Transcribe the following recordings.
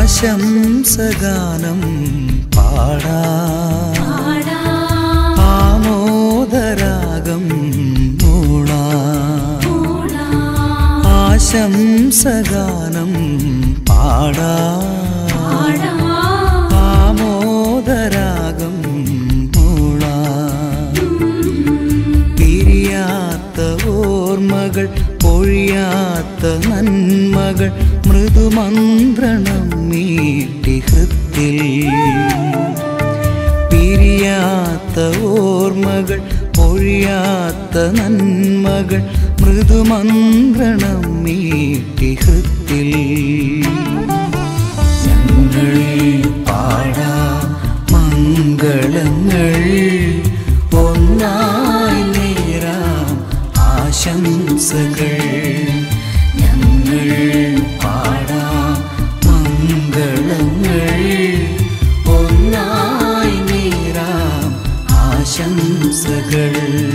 ആശംസഗാനം പാടാ ആമോദരാഗം മൂളാ ആശംസഗാനം പാടാ ആമോദരാഗം മൂളാ പിരിയാത്ത ഓർമ്മകൾ പൊഴിയാത്ത നന്മകൾ മൃദുമന്ത്രണം നീട്ടി ഹൃത്തിൽ പിരിയാത്ത ഓർമ്മകൾ പൊഴിയാത്ത നന്മകൾ മൃദുമന്ത്രണം നീട്ടി ഹൃത്തിൽ ഞങ്ങൾ പാടാം മംഗളങ്ങൾ ഒന്നായി നേരാം ആശംസകൾ ഞങ്ങൾ പാടാം മംഗളങ്ങൾ ഒന്നായി നേരാം ആശംസകൾ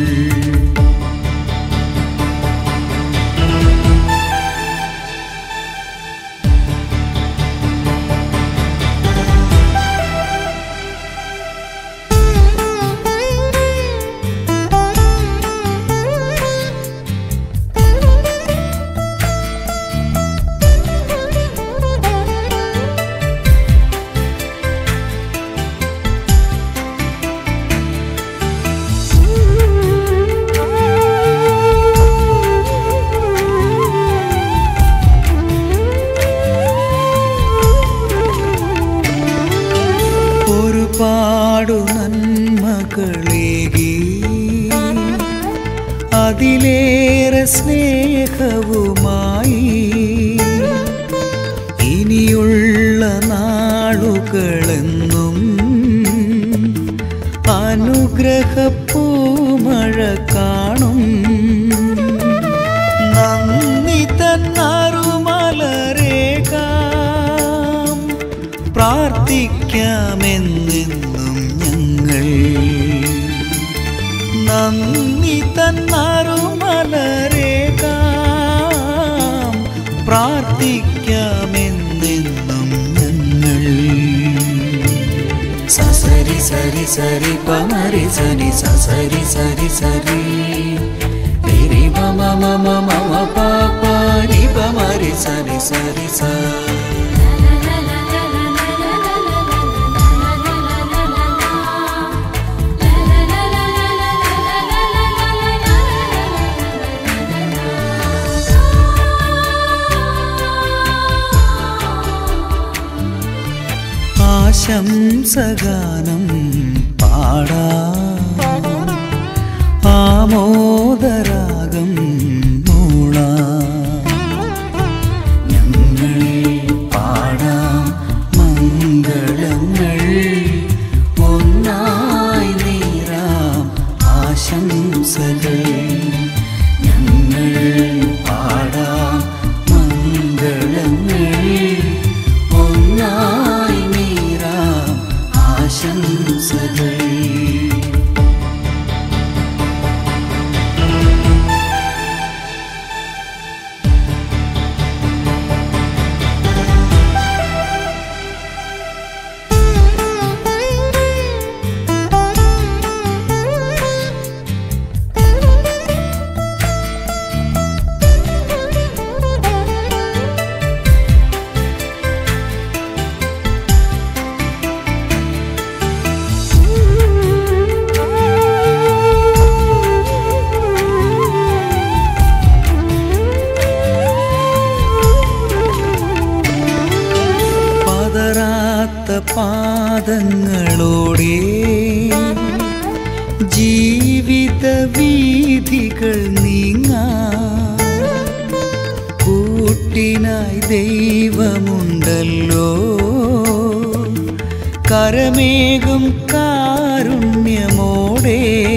ഒരുപാടു നന്മകളേകി അതിലേറെ സ്നേഹവുമായി ഇനിയുള്ള നാളുകളെന്നും അനുഗ്രഹപ്പൂമഴ കാണും നന്ദി തന്നറുമലരേകാം പ്രാർത്ഥിക്കാമെന്നെന്നും ഞങ്ങൾ നന്ദി തന്നറുമലരേകാം പ്രാർത്ഥിക്കാമെന്നെന്നും ഞങ്ങൾ സസരി സരി സരി പമരി സരി സസരി സരി സരി രി മമ മമ മമ പാപ രി പമരി സരി സരി സ ആശംസഗാനം പാടാ ആമോദരാഗം മൂളാ ഞങ്ങൾ പാടാം മംഗളങ്ങൾ ഒന്നായി നേരാം ആശംസകൾ ഞങ്ങൾ പാടാം മംഗളങ്ങൾ ഒന്നായി നേരാം ആശംസകൾ പതറാത്ത പാദങ്ങളോടെ ജീവിത വീഥികൾ നീങ്ങാ കൂട്ടിനായി ദൈവമുണ്ടല്ലോ കരമേകും കാരുണ്യമോടെ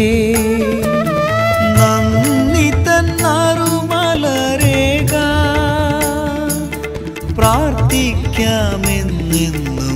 നന്ദി തന്നറുമലരേക പ്രാർത്ഥിക്കാമെന്നെന്നും